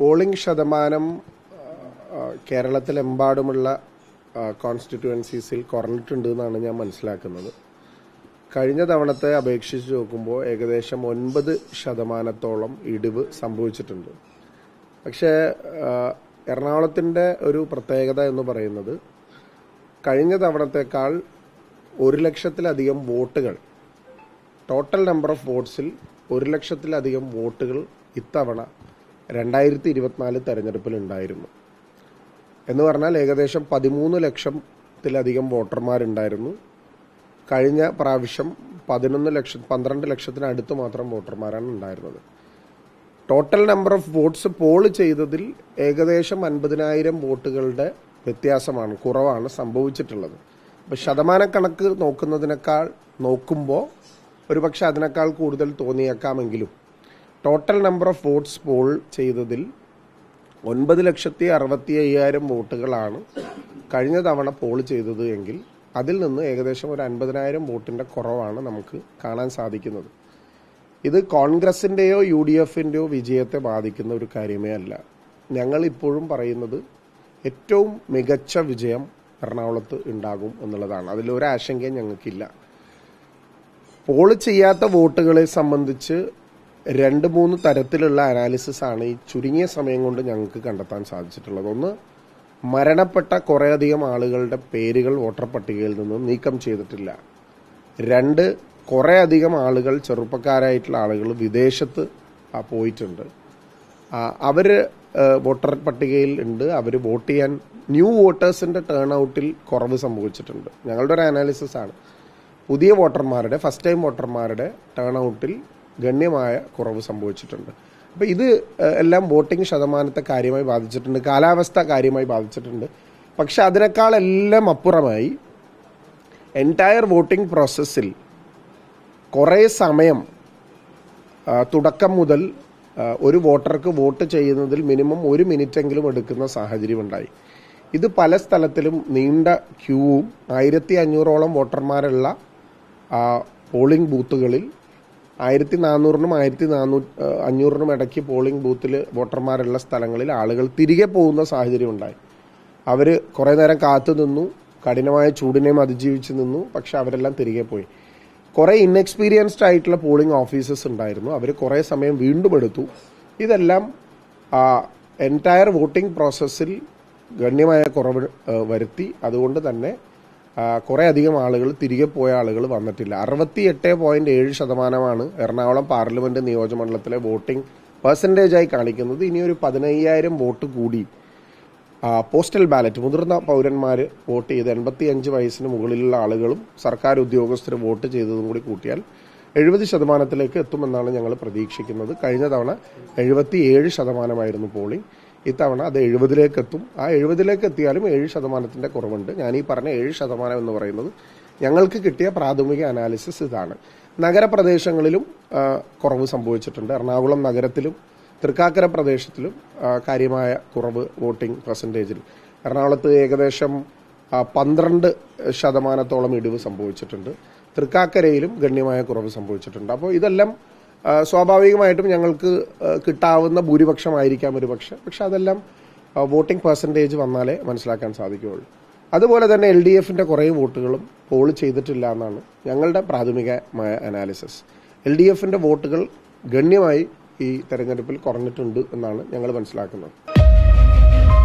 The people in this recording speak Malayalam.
പോളിംഗ് ശതമാനം ആ, കേരളത്തിലെമ്പാടുമുള്ള കോൺസ്റ്റിറ്റ്യുവൻസീസിൽ കുറഞ്ഞിട്ടുണ്ട് എന്നാണ് ഞാൻ മനസ്സിലാക്കുന്നത് കഴിഞ്ഞ തവണത്തെ അപേക്ഷിച്ച് നോക്കുമ്പോൾ ഏകദേശം ഒൻപത് ശതമാനത്തോളം ഇടിവ് സംഭവിച്ചിട്ടുണ്ട് പക്ഷേ ആ, എറണാകുളത്തിൻ്റെ ഒരു പ്രത്യേകത എന്ന് പറയുന്നത് കഴിഞ്ഞ തവണത്തേക്കാൾ ഒരു ലക്ഷത്തിലധികം വോട്ടുകൾ ടോട്ടൽ നമ്പർ ഓഫ് വോട്ട്സിൽ ഒരു ലക്ഷത്തിലധികം വോട്ടുകൾ ഇത്തവണ രണ്ടായിരത്തി ഇരുപത്തിനാല് തെരഞ്ഞെടുപ്പിൽ ഉണ്ടായിരുന്നു എന്ന് പറഞ്ഞാൽ ഏകദേശം പതിമൂന്ന് ലക്ഷത്തിലധികം വോട്ടർമാരുണ്ടായിരുന്നു കഴിഞ്ഞ പ്രാവശ്യം പതിനൊന്ന് ലക്ഷം പന്ത്രണ്ട് ലക്ഷത്തിനടുത്ത് മാത്രം വോട്ടർമാരാണ് ഉണ്ടായിരുന്നത് total number of votes poll ചെയ്തതിൽ ഏകദേശം അൻപതിനായിരം വോട്ടുകളുടെ വ്യത്യാസമാണ് കുറവാണ് സംഭവിച്ചിട്ടുള്ളത് അപ്പം ശതമാനക്കണക്ക് നോക്കുന്നതിനേക്കാൾ നോക്കുമ്പോൾ ഒരുപക്ഷെ അതിനേക്കാൾ കൂടുതൽ തോന്നിയേക്കാമെങ്കിലും total number of votes poll ചെയ്തതിൽ ഒൻപത് ലക്ഷത്തി അറുപത്തി അയ്യായിരം വോട്ടുകളാണ് കഴിഞ്ഞ തവണ പോൾ ചെയ്തത് എങ്കിൽ അതിൽ നിന്ന് ഏകദേശം ഒരു അൻപതിനായിരം വോട്ടിന്റെ കുറവാണ് നമുക്ക് കാണാൻ സാധിക്കുന്നത് ഇത് കോൺഗ്രസിന്റെയോ യു ഡി എഫിന്റെയോ വിജയത്തെ ബാധിക്കുന്ന ഒരു കാര്യമേ അല്ല ഞങ്ങൾ ഇപ്പോഴും പറയുന്നത് ഏറ്റവും മികച്ച വിജയം എറണാകുളത്ത് ഉണ്ടാകും എന്നുള്ളതാണ് അതിലൊരു ആശങ്കയും ഞങ്ങൾക്കില്ല പോൾ ചെയ്യാത്ത വോട്ടുകളെ സംബന്ധിച്ച് രണ്ട് മൂന്ന് തരത്തിലുള്ള അനാലിസിസ് ആണ് ഈ ചുരുങ്ങിയ സമയം കൊണ്ട് ഞങ്ങൾക്ക് കണ്ടെത്താൻ സാധിച്ചിട്ടുള്ളത് ഒന്ന് മരണപ്പെട്ട കുറേയധികം ആളുകളുടെ പേരുകൾ വോട്ടർ പട്ടികയിൽ നിന്ന് നീക്കം ചെയ്തിട്ടില്ല രണ്ട് കുറേ അധികം ആളുകൾ ചെറുപ്പക്കാരായിട്ടുള്ള ആളുകൾ വിദേശത്ത് ആ, പോയിട്ടുണ്ട് ആ, അവര് ആ, വോട്ടർ പട്ടികയിൽ ഉണ്ട് അവർ വോട്ട് ചെയ്യാൻ ന്യൂ വോട്ടേഴ്സിന്റെ ടേൺ ഔട്ടിൽ കുറവ് സംഭവിച്ചിട്ടുണ്ട് ഞങ്ങളുടെ ഒരു അനാലിസിസ് ആണ് പുതിയ വോട്ടർമാരുടെ ഫസ്റ്റ് ടൈം വോട്ടർമാരുടെ ടേൺ ഔട്ടിൽ ഗണ്യമായ കുറവ് സംഭവിച്ചിട്ടുണ്ട് അപ്പൊ ഇത് ആ, എല്ലാം വോട്ടിംഗ് ശതമാനത്തെ കാര്യമായി ബാധിച്ചിട്ടുണ്ട് കാലാവസ്ഥ കാര്യമായി ബാധിച്ചിട്ടുണ്ട് പക്ഷെ അതിനേക്കാളെല്ലാം അപ്പുറമായി എൻറ്റയർ വോട്ടിംഗ് പ്രോസസ്സിൽ കുറേ സമയം ആ, തുടക്കം മുതൽ ആ, ഒരു വോട്ടർക്ക് വോട്ട് ചെയ്യുന്നതിൽ മിനിമം ഒരു മിനിറ്റെങ്കിലും എടുക്കുന്ന സാഹചര്യം ഉണ്ടായി ഇത് പല സ്ഥലത്തിലും നീണ്ട ക്യൂവും ആയിരത്തി അഞ്ഞൂറോളം വോട്ടർമാരുള്ള ആ, പോളിംഗ് ബൂത്തുകളിൽ ആയിരത്തി നാനൂറിനും ആയിരത്തി നാനൂ അഞ്ഞൂറിനും ഇടയ്ക്ക് പോളിംഗ് ബൂത്തിൽ വോട്ടർമാരുള്ള സ്ഥലങ്ങളിൽ ആളുകൾ തിരികെ പോകുന്ന സാഹചര്യം ഉണ്ടായി അവർ കുറേ നേരം കാത്തു നിന്നു കഠിനമായ ചൂടിനെയും അതിജീവിച്ച് നിന്നു പക്ഷെ അവരെല്ലാം തിരികെ പോയി കുറേ ഇൻഎക്സ്പീരിയൻസ്ഡ് ആയിട്ടുള്ള പോളിംഗ് ഓഫീസേഴ്സ് ഉണ്ടായിരുന്നു അവർ കുറേ സമയം വീണ്ടും എടുത്തു ഇതെല്ലാം എൻറ്റയർ വോട്ടിംഗ് പ്രോസസ്സിൽ ഗണ്യമായ കുറവ് ആ, വരുത്തി അതുകൊണ്ട് തന്നെ ആ, കുറേ അധികം ആളുകൾ തിരികെ പോയ ആളുകൾ വന്നിട്ടില്ല അറുപത്തി എട്ട് പോയിന്റ് ഏഴ് ശതമാനമാണ് എറണാകുളം പാർലമെന്റ് നിയോജകമണ്ഡലത്തിലെ വോട്ടിംഗ് പെർസെൻറ്റേജായി കാണിക്കുന്നത് ഇനി ഒരു പതിനയ്യായിരം വോട്ട് കൂടി ആ, പോസ്റ്റൽ ബാലറ്റ് മുതിർന്ന പൗരന്മാർ വോട്ട് ചെയ്ത് എൺപത്തി അഞ്ച് വയസ്സിന് മുകളിലുള്ള ആളുകളും സർക്കാർ ഉദ്യോഗസ്ഥർ വോട്ട് ചെയ്തതും കൂടി കൂട്ടിയാൽ എഴുപത് ശതമാനത്തിലേക്ക് എത്തുമെന്നാണ് ഞങ്ങൾ പ്രതീക്ഷിക്കുന്നത് കഴിഞ്ഞ തവണ എഴുപത്തി ഏഴ് ശതമാനമായിരുന്നു പോളിംഗ് ഇത്തവണ അത് എഴുപതിലേക്ക് എത്തും ആ എഴുപതിലേക്ക് എത്തിയാലും ഏഴ് ശതമാനത്തിന്റെ കുറവുണ്ട് ഞാൻ ഈ പറഞ്ഞ ഏഴ് ശതമാനം എന്ന് പറയുന്നത് ഞങ്ങൾക്ക് കിട്ടിയ പ്രാഥമിക അനാലിസിസ് ഇതാണ് നഗരപ്രദേശങ്ങളിലും ആ, കുറവ് സംഭവിച്ചിട്ടുണ്ട് എറണാകുളം നഗരത്തിലും തൃക്കാക്കര പ്രദേശത്തിലും ആ, കാര്യമായ കുറവ് വോട്ടിംഗ് പെർസെൻറ്റേജിൽ എറണാകുളത്ത് ഏകദേശം ആ, പന്ത്രണ്ട് ശതമാനത്തോളം ഇടിവ് സംഭവിച്ചിട്ടുണ്ട് തൃക്കാക്കരയിലും ഗണ്യമായ കുറവ് സംഭവിച്ചിട്ടുണ്ട് അപ്പോൾ ഇതെല്ലാം ആ, സ്വാഭാവികമായിട്ടും ഞങ്ങൾക്ക് ആ, കിട്ടാവുന്ന ഭൂരിപക്ഷമായിരിക്കാം ഒരു പക്ഷെ പക്ഷെ അതെല്ലാം ആ, വോട്ടിംഗ് പെർസെൻറ്റേജ് വന്നാലേ മനസ്സിലാക്കാൻ സാധിക്കുകയുള്ളൂ അതുപോലെ തന്നെ എൽ ഡി എഫിന്റെ കുറേ വോട്ടുകളും പോൾ ചെയ്തിട്ടില്ല എന്നാണ് ഞങ്ങളുടെ പ്രാഥമികമായ അനാലിസിസ് എൽ ഡി എഫിന്റെ വോട്ടുകൾ ഗണ്യമായി ഈ തെരഞ്ഞെടുപ്പിൽ കുറഞ്ഞിട്ടുണ്ട് എന്നാണ് ഞങ്ങൾ മനസ്സിലാക്കുന്നത്